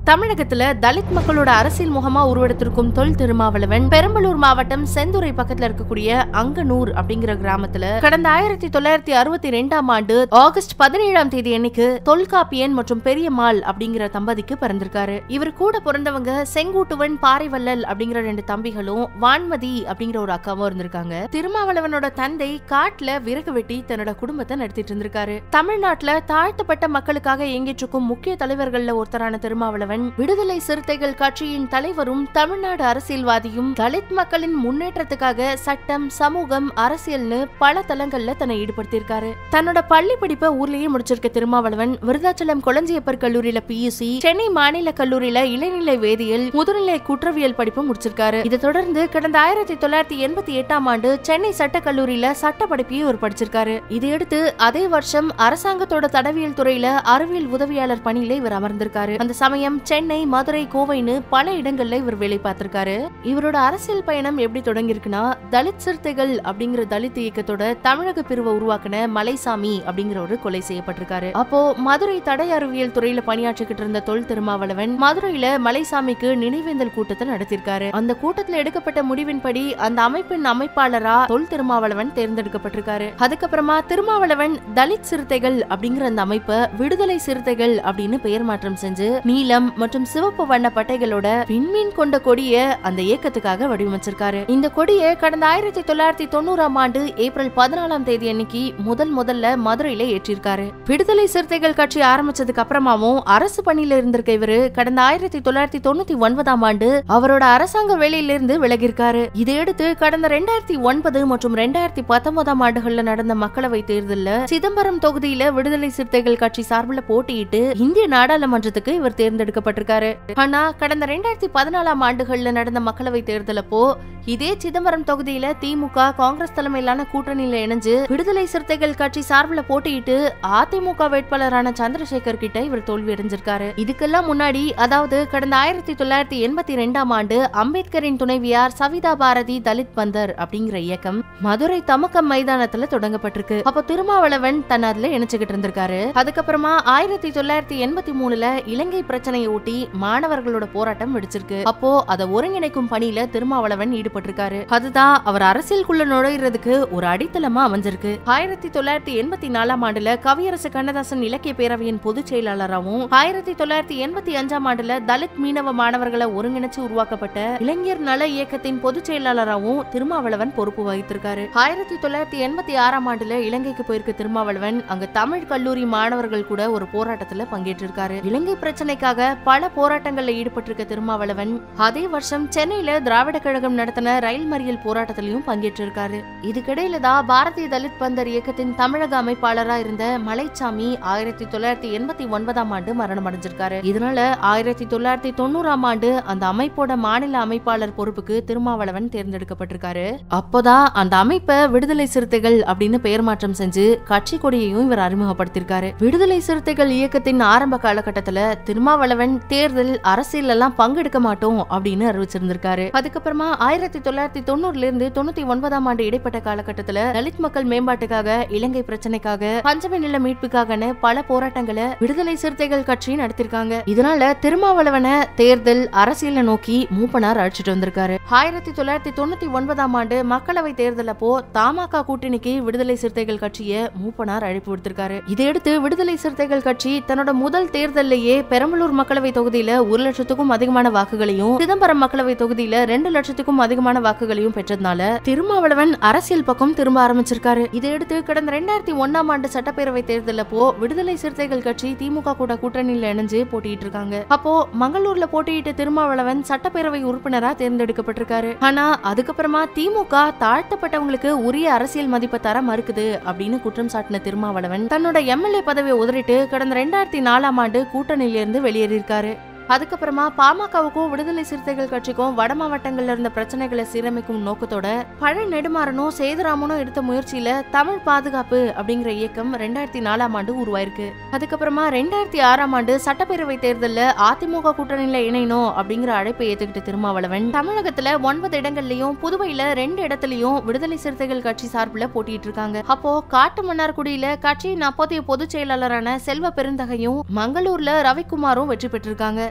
தமிழகத்துல தலித் மக்களோட அரசியல் முகமா உருவெடுத்திருக்கும் தொல் திருமாவளவன் பெரம்பலூர் மாவட்டம் செந்துறை பக்கத்துல இருக்கக்கூடிய அங்கனூர் அப்படிங்கிற கிராமத்துல கடந்த ஆயிரத்தி தொள்ளாயிரத்தி அறுபத்தி ரெண்டாம் ஆண்டு ஆகஸ்ட் பதினேழாம் தேதி அன்னைக்கு தொல்காப்பியன் மற்றும் பெரியம்மாள் அப்படிங்கிற தம்பதிக்கு பிறந்திருக்காரு இவர் கூட பிறந்தவங்க செங்கூட்டுவன் பாரிவள்ளல் அப்படிங்கிற ரெண்டு தம்பிகளும் வான்மதி அப்படிங்கிற ஒரு அக்காவும் இருந்திருக்காங்க திருமாவளவனோட தந்தை காட்டுல விறகு வெட்டி தன்னோட குடும்பத்தை நடத்திட்டு இருந்திருக்காரு தமிழ்நாட்டுல தாழ்த்தப்பட்ட மக்களுக்காக இயங்கிட்டு இருக்கும் முக்கிய தலைவர்கள்ல ஒருத்தரான திருமாவளவன் விடுதலை சிறுத்தைகள் கட்சியின் தலைவரும் தமிழ்நாடு அரசியல்வாதியும் தலித் மக்களின் முன்னேற்றத்துக்காக சட்டம் சமூகம் அரசியல்னு பல தளங்கள்ல தன்னை ஈடுபடுத்தியிருக்காரு தன்னோட பள்ளி படிப்பை ஊர்லயே முடிச்சிருக்க திருமாவளவன் விருதாச்சலம் கொளஞ்சியப்பர் கல்லூரியில பியூசி சென்னை மாநில கல்லூரியில இளநிலை வேதியியல் முதுநிலை குற்றவியல் படிப்பு முடிச்சிருக்காரு இதை தொடர்ந்து கடந்த ஆயிரத்தி தொள்ளாயிரத்தி எண்பத்தி எட்டாம் ஆண்டு சென்னை சட்ட கல்லூரியில சட்ட படிப்பையும் இவர் படிச்சிருக்காரு இதையடுத்து அதே வருஷம் அரசாங்கத்தோட தடவியல் துறையில அறிவியல் உதவியாளர் பணியில இவர் அமர்ந்திருக்காரு அந்த சமயம் சென்னை மதுரை கோவைன்னு பல இடங்கள்ல இவர் வேலை பார்த்திருக்காரு இவரோட அரசியல் பயணம் எப்படி தொடங்கியிருக்குன்னா தலித் சிறுத்தைகள் அப்படிங்கிற தலித் இயக்கத்தோட தமிழக பிரிவை உருவாக்குன மலைசாமி அப்படிங்கிறவரு கொலை செய்யப்பட்டிருக்காரு அப்போ மதுரை தடை அறிவியல் துறையில பணியாற்றிக்கிட்டு இருந்த தொல் திருமாவளவன் மதுரையில மலைசாமிக்கு நினைவேந்தல் கூட்டத்தை நடத்தியிருக்காரு அந்த கூட்டத்துல எடுக்கப்பட்ட முடிவின்படி அந்த அமைப்பின் அமைப்பாளரா தொல் திருமாவளவன் தேர்ந்தெடுக்கப்பட்டிருக்காரு அதுக்கப்புறமா திருமாவளவன் தலித் சிறுத்தைகள் அப்படிங்கிற அந்த அமைப்பை விடுதலை சிறுத்தைகள் அப்படின்னு பெயர் மாற்றம் செஞ்சு நீலம் மற்றும் சிவப்பு வண்ண பட்டைகளோட விண்மீன் கொண்ட கொடிய அந்த இயக்கத்துக்காக வடிவமைச்சிருக்காரு இந்த கொடியை கடந்த ஆயிரத்தி தொள்ளாயிரத்தி தொண்ணூறாம் ஆண்டு ஏப்ரல் பதினாலாம் தேதி அன்னைக்கு முதல் முதல்ல மதுரையில ஏற்றிருக்காரு விடுதலை சிறுத்தைகள் கட்சி ஆரம்பிச்சதுக்கு அப்புறமாவும் அரசு பணியில இருந்திருக்க இவரு கடந்த ஆயிரத்தி தொள்ளாயிரத்தி தொண்ணூத்தி ஒன்பதாம் ஆண்டு அவரோட அரசாங்க வேலையிலிருந்து விலகியிருக்காரு இதையடுத்து கடந்த ரெண்டாயிரத்தி ஒன்பது மற்றும் ரெண்டாயிரத்தி பத்தொன்பதாம் ஆண்டுகள்ல நடந்த மக்களவை தேர்தல்ல சிதம்பரம் தொகுதியில விடுதலை சிறுத்தைகள் கட்சி சார்பில் போட்டியிட்டு இந்திய நாடாளுமன்றத்துக்கு இவர் தேர்ந்தெடுக்கப்பட்டிருக்காரு ஆனா கடந்த ரெண்டாயிரத்தி பதினாலாம் ஆண்டுகள்ல நடந்த மக்களவை தேர்தலப்போ இதே சிதம்பரம் தொகுதியில திமுக காங்கிரஸ் தலைமையிலான கூட்டணியில இணைஞ்சு விடுதலை சிறுத்தைகள் கட்சி சார்பில் போட்டியிட்டு அதிமுக வேட்பாளரான சந்திரசேகர் கிட்ட இவர் தோல்வி அடைஞ்சிருக்காரு இதுக்கெல்லாம் முன்னாடி அதாவது கடந்த ஆயிரத்தி தொள்ளாயிரத்தி எண்பத்தி ரெண்டாம் ஆண்டு அம்பேத்கரின் துணைவியார் சவிதா பாரதி தலித் பந்தர் அப்படிங்கிற இயக்கம் மதுரை தமக்கம் மைதானத்துல தொடங்கப்பட்டிருக்கு அப்போ திருமாவளவன் தன் அதுல இணைச்சுக்கிட்டு இருந்திருக்காரு அதுக்கப்புறமா ஆயிரத்தி தொள்ளாயிரத்தி எண்பத்தி மூணுல இலங்கை பிரச்சனையை ஒட்டி மாணவர்களோட போராட்டம் வெடிச்சிருக்கு அப்போ அதை ஒருங்கிணைக்கும் பணியில திருமாவளவன் ஈடுபட்டிருக்காரு அதுதான் அவர் அரசியலுக்குள்ள நுழையிறதுக்கு ஒரு அடித்தளமா அமைஞ்சிருக்கு ஆயிரத்தி தொள்ளாயிரத்தி எண்பத்தி நாலாம் ஆண்டுல கவியரசு கண்ணதாசன் இலக்கிய பேரவையின் பொதுச் செயலாளராகவும் ஆயிரத்தி தொள்ளாயிரத்தி எண்பத்தி அஞ்சாம் ஆண்டுல தலித் மீனவ மாணவர்களை ஒருங்கிணைச்சு உருவாக்கப்பட்ட இளைஞர் நல இயக்கத்தின் பொதுச் செயலாளராகவும் திருமாவளவன் பொறுப்பு வகித்திருக்காரு ஆயிரத்தி தொள்ளாயிரத்தி எண்பத்தி ஆறாம் ஆண்டுல இலங்கைக்கு போயிருக்க திருமாவளவன் அங்க தமிழ் கல்லூரி மாணவர்கள் கூட ஒரு போராட்டத்துல பங்கேற்றிருக்காரு இலங்கை பிரச்சனைக்காக பல போராட்டங்கள்ல ஈடுபட்டிருக்க திருமாவளவன் அதே வருஷம் சென்னையில திராவிட கழகம் நடத்தின ரயில் மறியல் போராட்டத்திலையும் பங்கேற்றிருக்காரு இதுக்கிடையில தான் பாரதிய தலித் பந்தர் இயக்கத்தின் தமிழக அமைப்பாளரா இருந்த மலைச்சாமி ஆயிரத்தி தொள்ளாயிரத்தி எண்பத்தி ஒன்பதாம் ஆண்டு மரணம் அடைஞ்சிருக்காரு இதனால ஆயிரத்தி தொள்ளாயிரத்தி தொண்ணூறாம் ஆண்டு அந்த அமைப்போட மாநில அமைப்பாளர் பொறுப்புக்கு திருமாவளவன் தேர்ந்தெடுக்கப்பட்டிருக்காரு அப்போதான் அந்த அமைப்பை விடுதலை சிறுத்தைகள் அப்படின்னு பெயர் மாற்றம் செஞ்சு கட்சி கொடியையும் இவர் அறிமுகப்படுத்தியிருக்காரு விடுதலை சிறுத்தைகள் இயக்கத்தின் ஆரம்ப காலகட்டத்துல திருமாவளவன் தேர்தல் அரசியல் எல்லாம் பங்கெடுக்க மாட்டோம் அப்படின்னு அறிவிச்சிருந்திருக்காரு அதுக்கப்புறமா ஆயிரத்தி தொள்ளாயிரத்தி தொண்ணூறுல இருந்து தொண்ணூத்தி ஒன்பதாம் ஆண்டு இடைப்பட்ட காலகட்டத்துல தலித் மக்கள் மேம்பாட்டுக்காக இலங்கை பிரச்சனைக்காக பஞ்சமி நில மீட்புக்காகன்னு பல போராட்டங்களை விடுதலை சிறுத்தைகள் கட்சி நடத்திருக்காங்க இதனால திருமாவளவனை தேர்தல் அரசியலை நோக்கி மூப்பனார் அழைச்சிட்டு வந்திருக்காரு ஆயிரத்தி தொள்ளாயிரத்தி தொண்ணூத்தி ஒன்பதாம் ஆண்டு மக்களவை தேர்தல் அப்போ தமாக கூட்டணிக்கு விடுதலை சிறுத்தைகள் கட்சியை மூப்பனார் அழைப்பு விடுத்திருக்காரு இதையடுத்து விடுதலை சிறுத்தைகள் கட்சி தன்னோட முதல் தேர்தலிலேயே பெரம்பலூர் மக்களவை தொகுதியில ஒரு லட்சத்துக்கும் அதிகமான வாக்குகளையும் சிதம்பரம் மக்களவை தொகுதியில ரெண்டு லட்சத்துக்கும் அதிகமான வாக்குகளையும் பெற்றதுனால திருமாவளவன் அரசியல் பக்கம் திரும்ப ஆரம்பிச்சிருக்காரு இதையடுத்து கடந்த ரெண்டாயிரத்தி ஒன்னாம் ஆண்டு சட்டப்பேரவை தேர்தல் அப்போ விடுதலை சிறுத்தைகள் கட்சி திமுக கூட கூட்டணியில இணைஞ்சு போட்டிட்டு இருக்காங்க அப்போ மங்களூர்ல போட்டியிட்ட திருமாவளவன் சட்டப்பேரவை உறுப்பினரா தேர்ந்தெடுக்கப்பட்டிருக்காரு ஆனா அதுக்கப்புறமா திமுக தாழ்த்தப்பட்டவங்களுக்கு உரிய அரசியல் மதிப்பை தர மறுக்குது அப்படின்னு குற்றம் சாட்டின திருமாவளவன் தன்னோட எம்எல்ஏ பதவியை உதறிட்டு கடந்த ரெண்டாயிரத்தி நாலாம் ஆண்டு கூட்டணியிலிருந்து வெளியேறியிருக்காரு அதுக்கப்புறமா பாமகவுக்கும் விடுதலை சிறுத்தைகள் கட்சிக்கும் வட மாவட்டங்கள்ல இருந்த பிரச்சனைகளை சீரமைக்கும் நோக்கத்தோட பழ நெடுமாறனும் சேதுராமனும் எடுத்த முயற்சியில தமிழ் பாதுகாப்பு அப்படிங்கிற இயக்கம் ரெண்டாயிரத்தி நாலாம் ஆண்டு உருவாயிருக்கு அதுக்கப்புறமா ரெண்டாயிரத்தி ஆறாம் ஆண்டு சட்டப்பேரவை தேர்தல்ல அதிமுக கூட்டணியில இணையணும் அப்படிங்கிற அழைப்பை ஏத்துக்கிட்ட திருமாவளவன் தமிழகத்துல ஒன்பது இடங்கள்லயும் புதுவையில ரெண்டு இடத்துலயும் விடுதலை சிறுத்தைகள் கட்சி சார்பில் போட்டிட்டு இருக்காங்க அப்போ காட்டு மன்னார்குடியில கட்சியின் அப்போதைய பொதுச் செயலாளரான செல்வ பெருந்தகையும் மங்களூர்ல ரவிக்குமாரும் வெற்றி பெற்றிருக்காங்க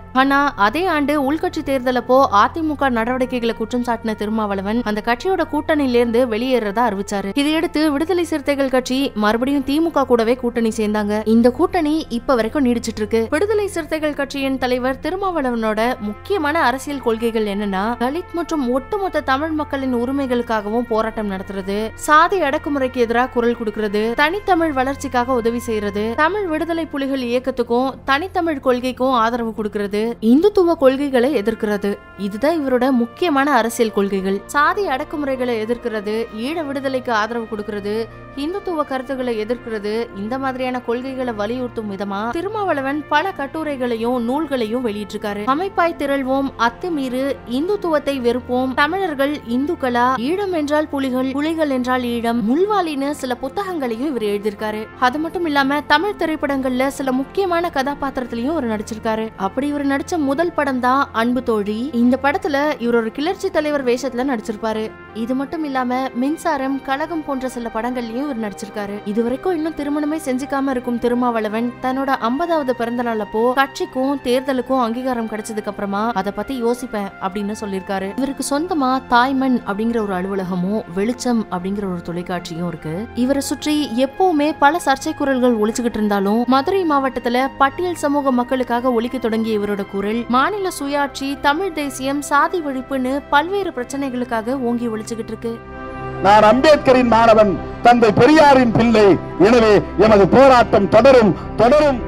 ஆனா அதே ஆண்டு உள்கட்சி தேர்தலப்போ அதிமுக நடவடிக்கைகளை குற்றம் சாட்டின திருமாவளவன் அந்த கட்சியோட கூட்டணியிலிருந்து வெளியேறதா அறிவிச்சாரு இதையடுத்து விடுதலை சிறுத்தைகள் கட்சி மறுபடியும் திமுக கூடவே கூட்டணி சேர்ந்தாங்க இந்த கூட்டணி இப்ப வரைக்கும் நீடிச்சிட்டு இருக்கு விடுதலை சிறுத்தைகள் கட்சியின் தலைவர் திருமாவளவனோட முக்கியமான அரசியல் கொள்கைகள் என்னன்னா தலித் மற்றும் ஒட்டுமொத்த தமிழ் மக்களின் உரிமைகளுக்காகவும் போராட்டம் நடத்துறது சாதி அடக்குமுறைக்கு எதிராக குரல் கொடுக்கிறது தனித்தமிழ் வளர்ச்சிக்காக உதவி செய்யறது தமிழ் விடுதலை புலிகள் இயக்கத்துக்கும் தனித்தமிழ் கொள்கைக்கும் ஆதரவு கொடுக்கிறது இந்துத்துவ கொள்கைகளை எதிர்க்கிறது இதுதான் இவரோட முக்கியமான அரசியல் கொள்கைகள் சாதி அடக்குமுறைகளை எதிர்க்கிறது ஈழ விடுதலைக்கு ஆதரவு கொடுக்கிறது இந்துத்துவ கருத்துக்களை எதிர்க்கிறது இந்த மாதிரியான கொள்கைகளை வலியுறுத்தும் விதமா திருமாவளவன் பல கட்டுரைகளையும் நூல்களையும் வெளியிட்டிருக்காரு அமைப்பாய் திரள்வோம் அத்துமீறு இந்துத்துவத்தை வெறுப்போம் தமிழர்கள் இந்துக்களா ஈழம் என்றால் புலிகள் புலிகள் என்றால் ஈழம் முள்வாலின்னு சில புத்தகங்களையும் இவர் எழுதியிருக்காரு அது மட்டும் இல்லாம தமிழ் திரைப்படங்கள்ல சில முக்கியமான கதாபாத்திரத்திலையும் இவர் நடிச்சிருக்காரு அப்படி இவர் நடிச்ச முதல் படம் தான் அன்பு தோழி இந்த படத்துல இவர் ஒரு கிளர்ச்சி தலைவர் வேஷத்துல நடிச்சிருப்பாரு இது மட்டும் இல்லாம மின்சாரம் கழகம் போன்ற சில படங்கள்லயும் இவர் நடிச்சிருக்காரு இதுவரைக்கும் இன்னும் திருமணமே செஞ்சுக்காம இருக்கும் திருமாவளவன் தன்னோட ஐம்பதாவது பிறந்த நாள் அப்போ கட்சிக்கும் தேர்தலுக்கும் அங்கீகாரம் கிடைச்சதுக்கு அப்புறமா அதை பத்தி யோசிப்பேன் அப்படின்னு சொல்லியிருக்காரு இவருக்கு சொந்தமா தாய்மண் அப்படிங்கிற ஒரு அலுவலகமும் வெளிச்சம் அப்படிங்கிற ஒரு தொலைக்காட்சியும் இருக்கு இவரை சுற்றி எப்பவுமே பல சர்ச்சை குரல்கள் ஒழிச்சுக்கிட்டு இருந்தாலும் மதுரை மாவட்டத்துல பட்டியல் சமூக மக்களுக்காக ஒழிக்க தொடங்கிய இவரோட குரல் மாநில சுயாட்சி தமிழ் தேசியம் சாதி ஒழிப்புன்னு பல்வேறு பிரச்சனைகளுக்காக ஓங்கி ஒழிச்சுக்கிட்டு இருக்கு நான் அம்பேத்கரின் மாணவன் தந்தை பெரியாரின் பிள்ளை எனவே எமது போராட்டம் தொடரும் தொடரும்